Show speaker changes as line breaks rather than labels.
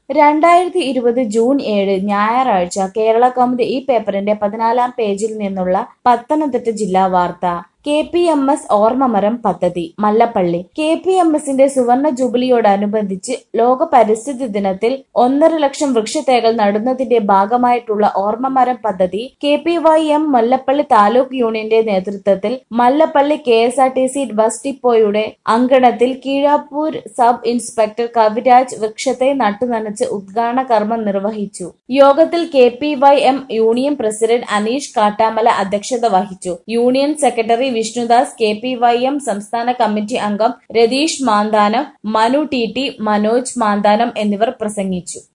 രണ്ടായിരത്തി ഇരുപത് ജൂൺ ഏഴ് ഞായറാഴ്ച കേരള കൗമുദി ഈ പേപ്പറിന്റെ പതിനാലാം പേജിൽ നിന്നുള്ള പത്തനംതിട്ട ജില്ലാ വാർത്ത കെ പി എം എസ് ഓർമ്മമരം പദ്ധതി മല്ലപ്പള്ളി കെ പി എം എസിന്റെ സുവർണ ജൂബിലിയോടനുബന്ധിച്ച് ലോക പരിസ്ഥിതി ദിനത്തിൽ ഒന്നര ലക്ഷം വൃക്ഷത്തൈകൾ നടുന്നതിന്റെ ഭാഗമായിട്ടുള്ള ഓർമ്മമരം പദ്ധതി K P Y M Mallappally taluk യൂണിയന്റെ നേതൃത്വത്തിൽ Mallappally K S R T C bus ഡിപ്പോയുടെ അങ്കണത്തിൽ കീഴാപ്പൂർ സബ് ഇൻസ്പെക്ടർ കവിരാജ് വൃക്ഷത്തെ നട്ടുനനച്ച് ഉദ്ഘാടന കർമ്മം നിർവഹിച്ചു യോഗത്തിൽ K P Y M union president Aneesh Kattamala അധ്യക്ഷത വഹിച്ചു union secretary Vishnudas K P Y M സംസ്ഥാന കമ്മിറ്റി അംഗം രതീഷ് മാന്താനം മനു ടി ടി മനോജ് മാന്താനം എന്നിവർ പ്രസംഗിച്ചു